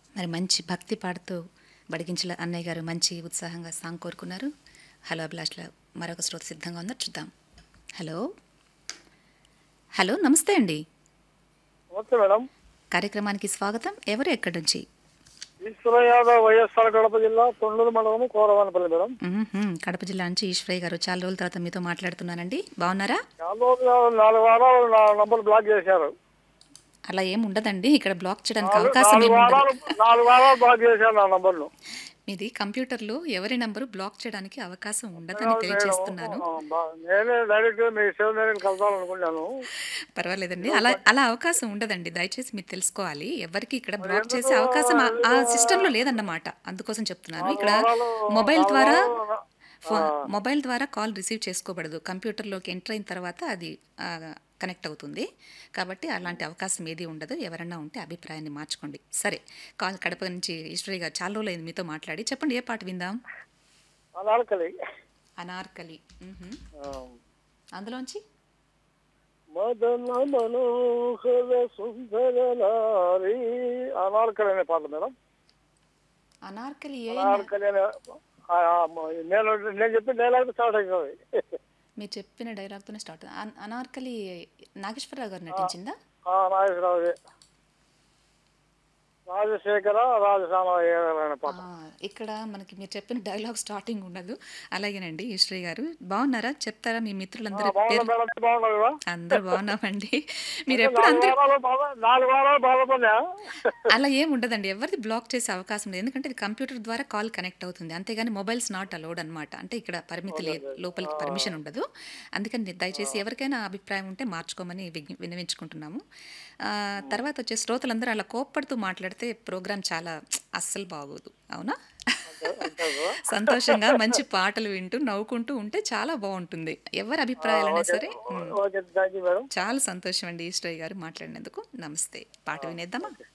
మరి మంచి భక్తి పాడుతూ బడిగించల అన్నయ్య గారు మంచి ఉత్సాహంగా సాంగ్ కోరుకున్నారు హలో అభిలాష్లో మరొక శ్రోత సిద్ధంగా ఉందో చూద్దాం హలో హలో నమస్తే అండి నమస్తే మేడం కార్యక్రమానికి స్వాగతం ఎవరు ఎక్కడి నుంచి ఈశ్వర యాదవ్ వైఎస్ఆర్ కడప జిల్లా తొండూరు మండలం కోరవానపల్లి మేడం మ్మ్హ్మ్. కడప జిల్లా నుంచి ఈశ్వరయ్య గారు చాలా రోజుల తర్వాత మీతో మాట్లాడుతున్నానండి బాగున్నారా చాలా రోజులు నాలుగు వారాలు నా నంబర్ బ్లాక్ చేశారు అలా ఏం ఉండదండి ఇక్కడ బ్లాక్ చేయడానికి నాలుగు అవకాశం నాలుగు ఏమి ఉండదు వారాలు నాలుగు వారాలు బ్లాక్ చేశారు నా నంబర్ను మీది కంప్యూటర్లో ఎవరి నంబరు బ్లాక్ చేయడానికి అవకాశం ఉండదని తెలియజేస్తున్నాను ఆ, బా- నేనే డైరెక్ట్ మీ సేవ నేను కలసాలనుకున్నాను పర్వాలేదండి అలా అలా అవకాశం ఉండదండి దయచేసి మీరు తెలుసుకోవాలి ఎవరికి ఇక్కడ బ్లాక్ చేసే అవకాశం ఆ- ఆ సిస్టంలో లేదన్నమాట అందుకోసం చెప్తున్నాను ఇక్కడ మొబైల్ ద్వారా ఫోన్ మొబైల్ ద్వారా కాల్ రిసీవ్ చేసుకోబడదు కంప్యూటర్లోకి ఎంటర్ అయిన తర్వాత అది ఆ, కనెక్ట్ అవుతుంది కాబట్టి అలాంటి అవకాశం ఏది ఉండదు ఎవరన్నా ఉంటే అభిప్రాయాన్ని మార్చుకోండి సరే కాల్ కడప నుంచి ఈశ్వరి గారు చాలా రోజులు అయింది మీతో మాట్లాడి చెప్పండి ఏ పాట విందాం అనార్కలి అనార్కలి మ్మ్హ్మ్. ఆ. అందులోంచి మదన మనోహర సుందర నారి అనార్కలి అనే పాట మేడం అనార్కలి ఏ అనార్కలి అనే ఆ, ఆ, నేను నేను చెప్పి డైలాగ్ స్టార్ట్ అవుతుంది మీరు చెప్పిన డైలాగ్తోనే స్టార్ట్ అన్- అనార్కలి నాగేశ్వరరావు గారు నటించిందా ఆ, నాగేశ్వరరావు రాజశేఖర రాజసామయ్య అనే పాట ఆ, ఇక్కడ మనకి మీరు చెప్పిన డైలాగ్ స్టార్టింగ్ ఉండదు అలాగేనండి ఈశ్వరి గారు బాగున్నారా చెప్తారా మీ మిత్రులందరూ బాగున్నా పేరు మేడం బాగున్నా కదా అందరు బాగున్నామండి మీరు ఎప్పుడు నాలుగు అందరూ వారాలు బాగా నాలుగు వారాలు బాధపడినా అలా ఏం ఉండదండి ఎవరిది బ్లాక్ చేసే అవకాశం లేదు ఎందుకంటే ఇది కంప్యూటర్ ద్వారా కాల్ కనెక్ట్ అవుతుంది అంతేగాని మొబైల్స్ నాట్ అలౌడ్ అనమాట అంటే ఇక్కడ పరిమితి లేదు లోపలికి పర్మిషన్ ఉండదు అందుకని దయచేసి ఎవరికైనా అభిప్రాయం ఉంటే మార్చుకోమని విజ్ఞ- విన్నవించుకుంటున్నాము ఆ, తర్వాత వచ్చే శ్రోతలందరూ అలా కోప్పడుతూ మాట్లాడితే ప్రోగ్రామ్ చాలా అస్సలు బాగోదు అవునా సంతోషంగా మంచి పాటలు వింటూ నవ్వుకుంటూ ఉంటే చాలా బాగుంటుంది ఎవరి అభిప్రాయాలైనా సరే um, okay thank you madam చాలా సంతోషం అండి ఈశ్వరయ్య గారు మాట్లాడినందుకు నమస్తే పాట వినేద్దామా